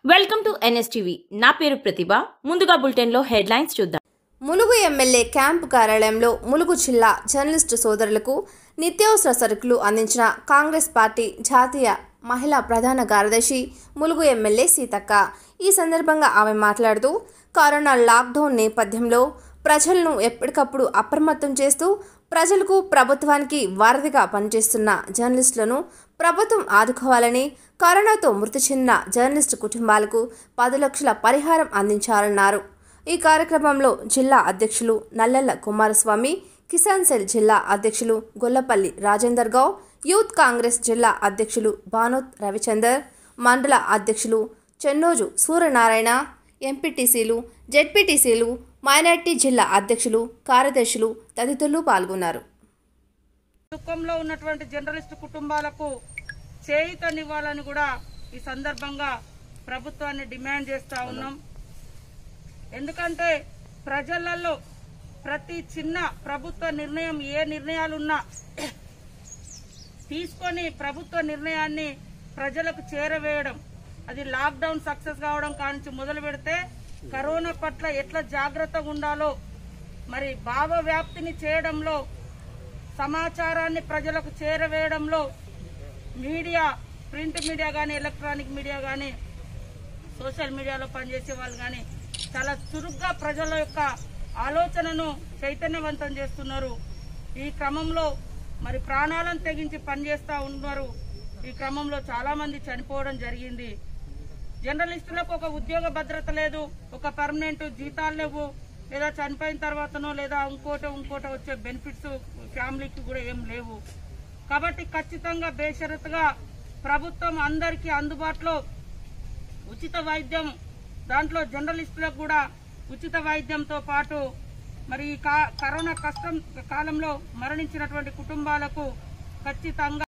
welcome to NSTV నా పేరు ప్రతిభ ముందుగా బులెటిన్లో హెడ్లైన్స్ చూద్దాం ములుగు ఎమ్మెల్యే క్యాంపు కార్యాలయంలో ములుగు జిల్లా జర్నలిస్టు సోదరులకు నిత్యావసర సరుకులు అందించిన కాంగ్రెస్ పార్టీ జాతీయ మహిళా ప్రధాన కార్యదర్శి ములుగు ఎమ్మెల్యే సీతక్క ఈ సందర్భంగా ఆమె మాట్లాడుతూ కరోనా లాక్డౌన్ నేపథ్యంలో ప్రజలను ఎప్పటికప్పుడు అప్రమత్తం చేస్తూ ప్రజలకు ప్రభుత్వానికి వారధిగా పనిచేస్తున్న జర్నలిస్టులను ప్రభుత్వం ఆదుకోవాలని కరోనాతో మృతి చెందిన జర్నలిస్టు కుటుంబాలకు పది లక్షల పరిహారం అందించాలన్నారు ఈ కార్యక్రమంలో జిల్లా అధ్యక్షులు నల్లెల్ల కుమారస్వామి కిసాన్ సెల్ జిల్లా అధ్యక్షులు గొల్లపల్లి రాజేందర్ గౌడ్ యూత్ కాంగ్రెస్ జిల్లా అధ్యక్షులు భానోత్ రవిచందర్ మండల అధ్యక్షులు చెన్నోజు సూర్యనారాయణ ఎంపీటీసీలు జెడ్పీటీసీలు మైనార్టీ జిల్లా అధ్యక్షులు కార్యదర్శులు తదితరులు పాల్గొన్నారు దుఃఖంలో ఉన్నటువంటి జర్నలిస్టు కుటుంబాలకు చేయూతనివ్వాలని కూడా ఈ సందర్భంగా ప్రభుత్వాన్ని డిమాండ్ చేస్తా ఉన్నాం ఎందుకంటే ప్రజలలో ప్రతి చిన్న ప్రభుత్వ నిర్ణయం ఏ నిర్ణయాలున్నా తీసుకొని ప్రభుత్వ నిర్ణయాన్ని ప్రజలకు చేరవేయడం అది లాక్డౌన్ సక్సెస్ కావడం కానించి మొదలు పెడితే కరోనా పట్ల ఎట్లా జాగ్రత్తగా ఉండాలో మరి భావ వ్యాప్తిని చేయడంలో సమాచారాన్ని ప్రజలకు చేరవేయడంలో మీడియా ప్రింట్ మీడియా కానీ ఎలక్ట్రానిక్ మీడియా కానీ సోషల్ మీడియాలో పనిచేసే వాళ్ళు కానీ చాలా చురుగ్గా ప్రజల యొక్క ఆలోచనను చైతన్యవంతం చేస్తున్నారు ఈ క్రమంలో మరి ప్రాణాలను తెగించి పనిచేస్తా ఉన్నారు ఈ క్రమంలో చాలా మంది చనిపోవడం జరిగింది జర్నలిస్టులకు ఒక ఉద్యోగ భద్రత లేదు ఒక పర్మనెంట్ జీతాలు లేవు లేదా చనిపోయిన తర్వాతనో లేదా ఇంకోటో ఇంకోటో వచ్చే బెనిఫిట్స్ ఫ్యామిలీకి కూడా ఏం లేవు కాబట్టి ఖచ్చితంగా బేషరతుగా ప్రభుత్వం అందరికీ అందుబాటులో ఉచిత వైద్యం దాంట్లో జర్నలిస్టులకు కూడా ఉచిత వైద్యంతో పాటు మరి ఈ కా- కరోనా కష్టం కాలంలో మరణించినటువంటి కుటుంబాలకు ఖచ్చితంగా